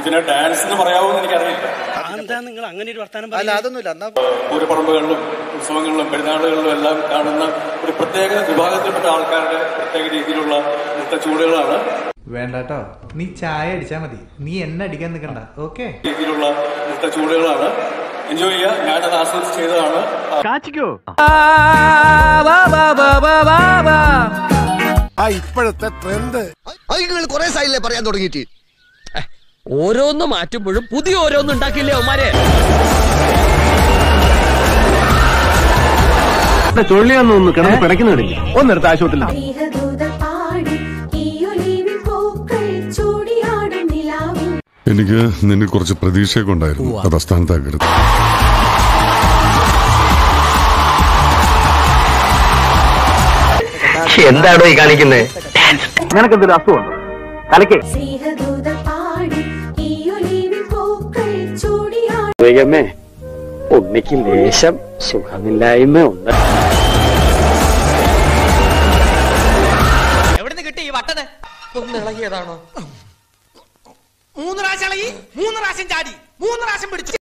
ഇതിനെ ഡാൻസ് എന്ന് പറയാവോ എന്ന് എനിക്കറിയില്ല എന്താ നിങ്ങൾ അങ്ങനെ ഒരു വർത്താനം അല്ല അതൊന്നുമില്ല എന്നാ പൂരപ്പറമ്പുകളിലും ഉത്സവങ്ങളിലും പെരുന്നാളുകളിലും എല്ലാം കാണുന്ന ഒരു പ്രത്യേക വിഭാഗത്തിൽപ്പെട്ട ആൾക്കാരുടെ പ്രത്യേക രീതിയിലുള്ള നൃത്തച്ചുവടുകളാണ് വേണ്ടാട്ടോ നീ ചായ അടിച്ചാ മതി നീ എന്നെ അടിക്കാൻ നിൽക്കണ്ട ഓക്കേ രീതിയിലുള്ള നൃത്തച്ചുവടുകളാണ് എൻജോയ് ചെയ്യുക ഞാനത് ആസ്വദിച്ച് ചെയ്തതാണ് ആ ഇപ്പോഴത്തെ ട്രെൻഡ് അത് നിങ്ങൾ കുറെ സായില്ലേ പറയാൻ തുടങ്ങിയിട്ട് ഓരോന്ന് മാറ്റുമ്പോഴും പുതിയ ഓരോന്ന് ഉണ്ടാക്കില്ലേ അവന്മാരെ തൊഴിലൊന്നും കിടന്ന് പിടയ്ക്കുന്നില്ല ഒന്നെടുത്ത് ആശുപത്രിയിൽ സ്നേഹദൂത പാടി ഈ ഒലിവിൽ പൂക്കൾ ചൂടിയാടും നിലാവിൻ എനിക്ക് നിന്നെ കുറച്ച് പ്രതീക്ഷയൊക്കെ ഉണ്ടായിരുന്നു അത് അസ്ഥാനത്താക്കരുത് എന്താണോ ഈ കാണിക്കുന്നത് നിനക്കെന്തൊരു അസുഖമുണ്ടോ തലയ്ക്ക് സ്നേഹദൂത പാടി ഈ ഒലിവിൽ പൂക്കൾ ചൂടിയാടും വേഗമേ ഉണ്ണിക്ക് ലേശം സുഖമില്ലായ്മ ഉണ്ട് എവിടുന്ന് കിട്ടി ഈ വട്ടത് ഒന്ന് ഇളകിയതാണോ മൂന്ന് പ്രാവശ്യം ഇളകി മൂന്ന് പ്രാവശ്യം ചാടി മൂന്ന് പ്രാവശ്യം പിടിച്ചു